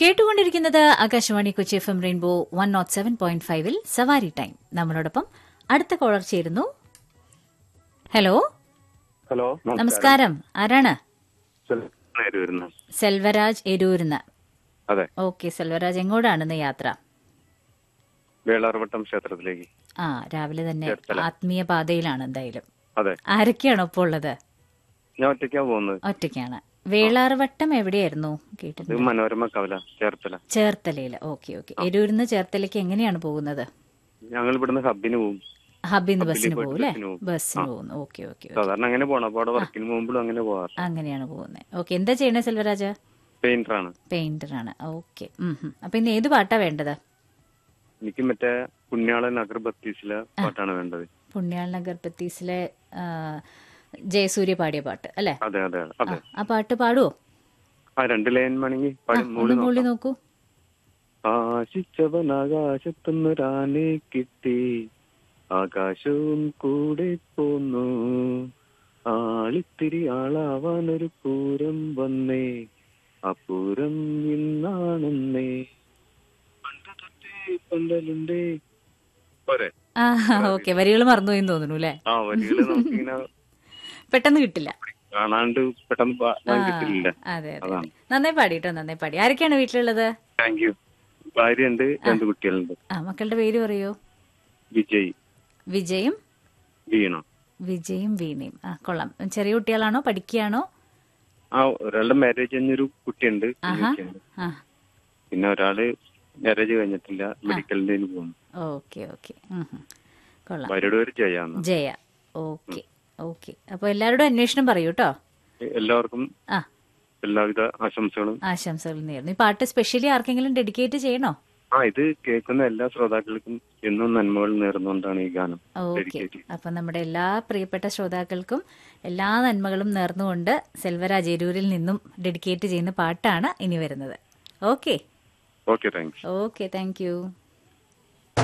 കേട്ടുകൊണ്ടിരിക്കുന്നത് Akashvani Kochi F M rainbow one nought seven point ഫൈവിൽ സവാരി ടൈം നമ്മളോടൊപ്പം അടുത്ത കോളർ ചേരുന്നു ഹലോ ഹലോ നമസ്കാരം ആരാണ് വരുന്നു സെൽവരാജ് എരൂരിന്ന് അതെ ഓക്കെ സെൽവരാജ് എങ്ങോട്ടാണെന്ന് യാത്ര വേളാർവട്ടം ക്ഷേത്രത്തിലേക്ക് ആ രാവിലെ തന്നെ ചേർത്തല. ആത്മീയ പാതയിലാണ് എന്തായാലും അതെ ആരൊക്കെയാണോ ഇപ്പോൾ ഉള്ളത് ഞാൻ ഒറ്റയ്ക്കാ പോകുന്നത് ഒറ്റയ്ക്കാണ് വേളാർവട്ടം എവിടെയായിരുന്നു ഇത് കേട്ടിട്ടുണ്ട് മനോരമ കവല ചേർത്തല ചേർത്തലയിൽ ഓക്കെ ഓക്കെ എരൂരിന്ന് ചേർത്തലയ്ക്ക് എങ്ങനെയാണ് പോകുന്നത് ഞങ്ങൾ ഇവിടുന്ന് ഹബിന് പോകും ഹബിന്ന് ഹബ്ബില് ബസ്സിന് പോയിട്ട് പോകും അല്ലേ ബസ്സിന് പോകും. ബസ്സിന് ആ. പോകുന്നു ഓക്കെ ഓക്കെ സാധാരണ അങ്ങനെ പോകണം അപ്പൊ അവിടെ വർക്കിന് പോകുമ്പോഴും അങ്ങനെ പോവാറ് അങ്ങനെയാണ് പോകുന്നത് ഓക്കെ എന്താ ചെയ്യണേ സെൽവരാജ പെയിന്ററാണ് പെയിന്റർ ആണ് ഓക്കെ അപ്പൊ ഇന്ന് ഏത് പാട്ടാ വേണ്ടത് എനിക്ക് മറ്റേ പുണ്യാളൻ അഗർബത്തീസിലെ പാട്ടാണ് വേണ്ടത് പുണ്യാൾ നഗർ പത്തീസിലെ ആ, ജയസൂര്യ പാടിയ പാട്ട് അല്ലേ അതെ അതെ ആ, അതെ ആ പാട്ട് പാടുവോ ആ രണ്ട് ലൈൻ വേണമെങ്കിൽ ആ, പാടി ഒന്ന് മൂളി മൂളി നോക്കാം നോക്കൂ ആശിച്ചവൻ ആകാശത്തുന്നൊരാനെ കിട്ടി ആകാശവും കൂടെ പോന്നു ആളിത്തിരി ആളാവാനൊരു പൂരം വന്നേ ആ പൂരം ഇന്നാണെന്നേ പണ്ട് തൊട്ടേ പന്തലുണ്ടേ പോരെ ആ ഓക്കെ വരികൾ മറന്നുപോയി തോന്നുന്നു അല്ലേ ആ വരികള് നമുക്കിങ്ങനെ പെട്ടെന്ന് കിട്ടില്ല കാണാണ്ട് പെട്ടെന്ന് പാ- ആ, കിട്ടില്ല അതെ അതെ അതാണ്. നന്നായി പാടി കേട്ടോ നന്നായി പാടി ആരൊക്കെയാണ് വീട്ടിലുള്ളത് താങ്ക് യു ഭാര്യയുണ്ട് രണ്ട് കുട്ടികളുണ്ട് ആ മക്കളുടെ പേര് പറയൂ വിജയ് വിജയും വീണ വിജയും വീണയും ആ കൊള്ളാം ചെറിയ കുട്ടികളാണോ പഠിക്കുകയാണോ ആ ഒരാളുടെ മാരേജ് കഴിഞ്ഞൊരു കുട്ടിയുണ്ട് ആഹാ കുഞ്ഞുകുട്ടിയുണ്ട്. ആ പിന്നെ ഒരാള് മാരേജ് കഴിഞ്ഞിട്ടില്ല മെഡിക്കലിന്റെ പോകുന്നു ഓക്കെ ഓക്കെ കൊള്ളാം ഭാര്യയുടെ പേര് ജയാന്ന് ജയ ഓക്കെ ഓക്കെ അപ്പൊ എല്ലാവരോടും അന്വേഷണം പറയൂ കേട്ടോ എല്ലാവർക്കും ആ എല്ലാവിധ ആശംസകളും ആശംസകൾ നേരുന്നു ഈ പാട്ട് സ്പെഷ്യലി ആർക്കെങ്കിലും ഡെഡിക്കേറ്റ് ചെയ്യണോ ആ ഇത് കേൾക്കുന്ന എല്ലാ ശ്രോതാക്കൾക്കും എന്നും നന്മകൾ നേർന്നുകൊണ്ടാണ് ഈ ഗാനം ഓക്കെ ഡെഡിക്കേറ്റ് അപ്പൊ നമ്മുടെ എല്ലാ പ്രിയപ്പെട്ട ശ്രോതാക്കൾക്കും എല്ലാ നന്മകളും നേർന്നുകൊണ്ട് സെൽവരാജ് എരൂരിൽ നിന്നും ഡെഡിക്കേറ്റ് ചെയ്യുന്ന പാട്ടാണ് ഇനി വരുന്നത് okay okay thanks okay thank U